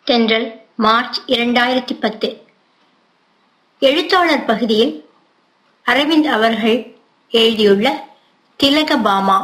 தென்றல் மார்ச் இரண்டாயிரத்தி பத்து எழுத்தாளர் பகுதியில் அரவிந்த் அவர்கள் எழுதியுள்ள திலகபாமா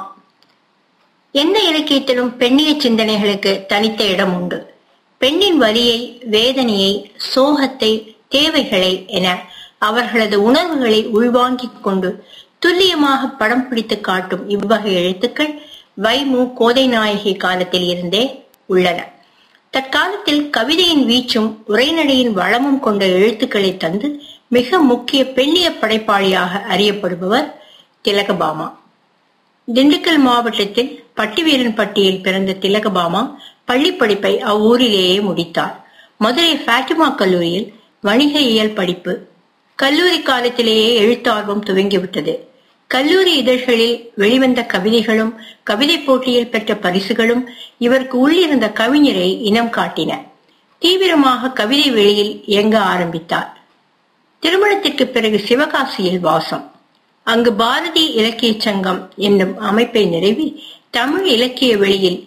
எந்த இலக்கியத்திலும் பெண்ணிய சிந்தனைகளுக்கு தனித்த இடம் உண்டு பெண்ணின் வலியை வேதனையை சோகத்தை தேவைகளை என அவர்களது உணர்வுகளை உள்வாங்கிக் கொண்டு துல்லியமாக படம் பிடித்து காட்டும் இவ்வகை எழுத்துக்கள் வைமு கோதை நாயகி காலத்தில் இருந்தே உள்ளன தற்காலத்தில் கவிதையின் வீச்சும் உரைநடையின் வளமும் கொண்ட எழுத்துக்களை தந்து மிக முக்கிய பெண்ணிய படைப்பாளியாக அறியப்படுபவர் திலகபாமா திண்டுக்கல் மாவட்டத்தில் பட்டிவீரன் பட்டியில் பிறந்த திலகபாமா பள்ளி படிப்பை அவ்வூரிலேயே முடித்தார் மதுரை ஃபாட்டிமா கல்லூரியில் வணிக இயல் படிப்பு கல்லூரி காலத்திலேயே எழுத்தார்வம் துவங்கிவிட்டது கல்லூரி இதழ்களில் வெளிவந்த கவிதைகளும் கவிதை போட்டியில் பெற்ற பரிசுகளும் இவருக்கு உள்ளிருந்த கவிஞரை இனம் காட்டின தீவிரமாக கவிதை வெளியில் இயங்க ஆரம்பித்தார் திருமணத்திற்கு பிறகு சிவகாசியில் வாசம் அங்கு பாரதி இலக்கிய சங்கம் என்னும் அமைப்பை நிறுவி தமிழ் இலக்கிய வெளியில்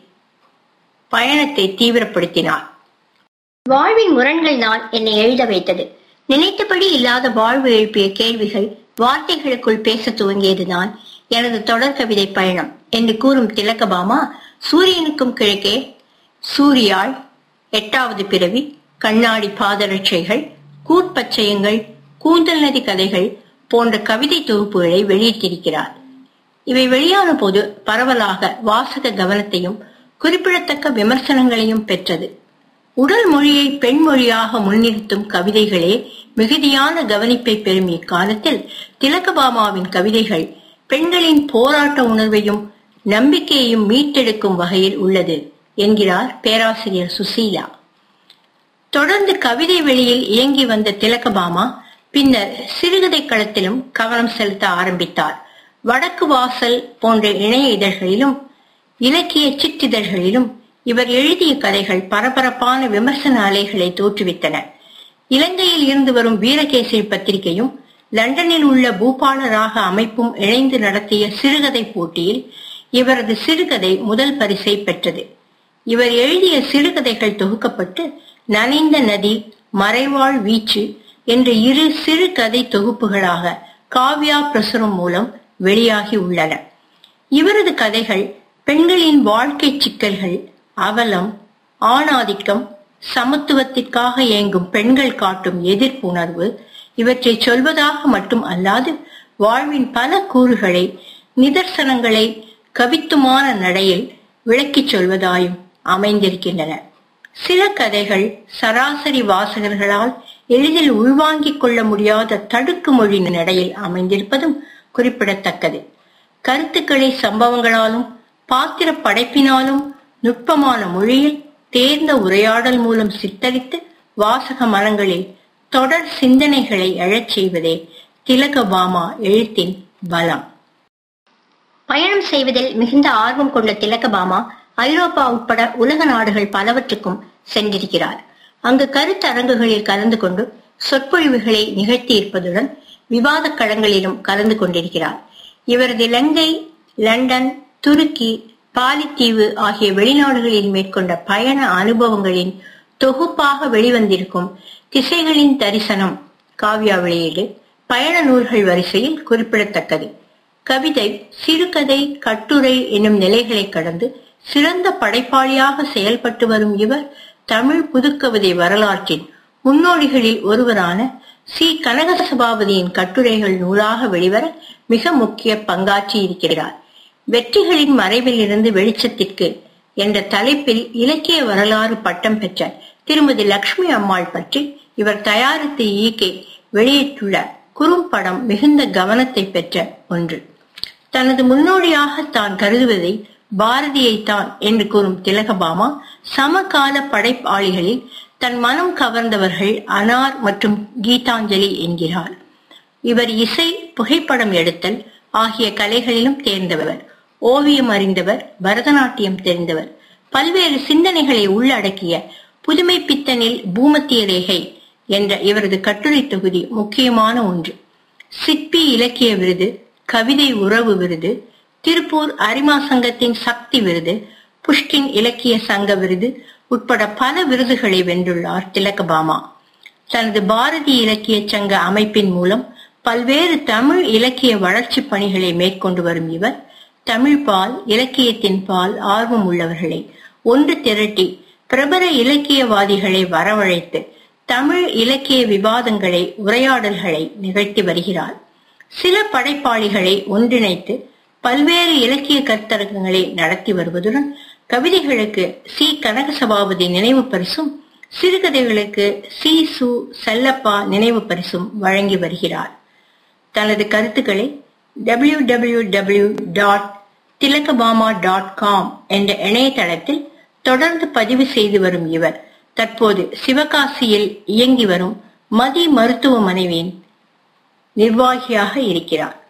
பயணத்தை தீவிரப்படுத்தினார் வாழ்வின் முரண்கள் நான் என்னை எழுத வைத்தது நினைத்தபடி இல்லாத வாழ்வு எழுப்பிய கேள்விகள் வார்த்தைகளுக்குள் பேச துவங்கியதுதான் எனது தொடர் கவிதை பயணம் என்று கூறும் திலகபாமா சூரியனுக்கும் கிழக்கே சூரியாள் எட்டாவது பிறவி கண்ணாடி பாதரட்சைகள் கூட்பச்சயங்கள் கூந்தல் நதி கதைகள் போன்ற கவிதை தொகுப்புகளை வெளியிட்டிருக்கிறார் இவை வெளியான போது பரவலாக வாசக கவனத்தையும் குறிப்பிடத்தக்க விமர்சனங்களையும் பெற்றது உடல் மொழியை பெண் மொழியாக முன்னிறுத்தும் கவிதைகளே மிகுதியான கவனிப்பை பெறும் இக்காலத்தில் திலகபாமாவின் கவிதைகள் பெண்களின் போராட்ட உணர்வையும் நம்பிக்கையையும் மீட்டெடுக்கும் வகையில் உள்ளது என்கிறார் பேராசிரியர் சுசீலா தொடர்ந்து கவிதை வெளியில் இயங்கி வந்த திலகபாமா பின்னர் சிறுகதை களத்திலும் கவனம் செலுத்த ஆரம்பித்தார் வடக்கு வாசல் போன்ற இணைய இதழ்களிலும் இலக்கிய சிற்றிதழ்களிலும் இவர் எழுதிய கதைகள் பரபரப்பான விமர்சன அலைகளை தோற்றுவித்தன இலங்கையில் இருந்து வரும் வீரகேசரி பத்திரிகையும் லண்டனில் உள்ள பூபாலராக அமைப்பும் இணைந்து நடத்திய சிறுகதை போட்டியில் இவரது சிறுகதை முதல் பரிசை பெற்றது இவர் எழுதிய சிறுகதைகள் தொகுக்கப்பட்டு நனைந்த நதி மறைவாழ் வீச்சு என்ற இரு சிறு கதை தொகுப்புகளாக காவ்யா பிரசுரம் மூலம் வெளியாகி உள்ளன இவரது கதைகள் பெண்களின் வாழ்க்கை சிக்கல்கள் அவலம் ஆணாதிக்கம் சமத்துவத்திற்காக இயங்கும் பெண்கள் காட்டும் எதிர்ப்புணர்வு இவற்றை சொல்வதாக மட்டும் அல்லாது வாழ்வின் பல கூறுகளை நிதர்சனங்களை கவித்துமான நடையில் விளக்கிச் சொல்வதாயும் அமைந்திருக்கின்றன சில கதைகள் சராசரி வாசகர்களால் எளிதில் உள்வாங்கிக் கொள்ள முடியாத தடுக்கு மொழி நடையில் அமைந்திருப்பதும் குறிப்பிடத்தக்கது கருத்துக்களை சம்பவங்களாலும் பாத்திர படைப்பினாலும் நுட்பமான மொழியில் தேர்ந்த உரையாடல் மூலம் சித்தரித்து வாசக மனங்களில் தொடர் சிந்தனைகளை எழச் செய்வதே திலகபாமா எழுத்தின் பலம் பயணம் செய்வதில் மிகுந்த ஆர்வம் கொண்ட திலகபாமா ஐரோப்பா உட்பட உலக நாடுகள் பலவற்றுக்கும் சென்றிருக்கிறார் அங்கு கருத்தரங்குகளில் கலந்து கொண்டு சொற்பொழிவுகளை நிகழ்த்தி இருப்பதுடன் விவாத களங்களிலும் கலந்து கொண்டிருக்கிறார் இவரது இலங்கை லண்டன் துருக்கி பாலித்தீவு ஆகிய வெளிநாடுகளில் மேற்கொண்ட பயண அனுபவங்களின் தொகுப்பாக வெளிவந்திருக்கும் திசைகளின் தரிசனம் காவ்யா வெளியீடு பயண நூல்கள் வரிசையில் குறிப்பிடத்தக்கது கவிதை சிறுகதை கட்டுரை என்னும் நிலைகளை கடந்து சிறந்த படைப்பாளியாக செயல்பட்டு வரும் இவர் தமிழ் புதுக்கவிதை வரலாற்றின் முன்னோடிகளில் ஒருவரான சி கனக சபாபதியின் கட்டுரைகள் நூலாக வெளிவர மிக முக்கிய பங்காற்றி இருக்கிறார் வெற்றிகளின் மறைவில் இருந்து வெளிச்சத்திற்கு என்ற தலைப்பில் இலக்கிய வரலாறு பட்டம் பெற்ற திருமதி லட்சுமி அம்மாள் பற்றி இவர் தயாரித்து இயக்கி வெளியிட்டுள்ள குறும்படம் மிகுந்த கவனத்தை பெற்ற ஒன்று தனது முன்னோடியாக தான் கருதுவதை பாரதியைத்தான் என்று கூறும் திலகபாமா சமகால படைப்பாளிகளில் தன் மனம் கவர்ந்தவர்கள் அனார் மற்றும் கீதாஞ்சலி என்கிறார் இவர் இசை புகைப்படம் எடுத்தல் ஆகிய கலைகளிலும் தேர்ந்தவர் ஓவியம் அறிந்தவர் பரதநாட்டியம் தெரிந்தவர் பல்வேறு சிந்தனைகளை உள்ளடக்கிய புதுமை பித்தனில் பூமத்திய ரேகை என்ற இவரது கட்டுரை தொகுதி முக்கியமான ஒன்று சிற்பி இலக்கிய விருது கவிதை உறவு விருது திருப்பூர் அரிமா சங்கத்தின் சக்தி விருது புஷ்கின் இலக்கிய சங்க விருது உட்பட பல விருதுகளை வென்றுள்ளார் திலகபாமா தனது பாரதி இலக்கிய சங்க அமைப்பின் மூலம் பல்வேறு தமிழ் இலக்கிய வளர்ச்சி பணிகளை மேற்கொண்டு வரும் இவர் தமிழ் பால் இலக்கியத்தின் பால் ஆர்வம் உள்ளவர்களை ஒன்று திரட்டி பிரபல இலக்கியவாதிகளை வரவழைத்து தமிழ் இலக்கிய விவாதங்களை உரையாடல்களை நிகழ்த்தி வருகிறார் சில படைப்பாளிகளை ஒன்றிணைத்து பல்வேறு இலக்கிய கருத்தரங்கங்களை நடத்தி வருவதுடன் கவிதைகளுக்கு சி கனகசபாபதி நினைவு பரிசும் சிறுகதைகளுக்கு சி சு செல்லப்பா நினைவு பரிசும் வழங்கி வருகிறார் தனது கருத்துக்களை W W W dot Thilagabama dot com என்ற இணையதளத்தில் தொடர்ந்து பதிவு செய்து வரும் இவர் தற்போது சிவகாசியில் இயங்கி வரும் மதி மருத்துவமனையின் நிர்வாகியாக இருக்கிறார்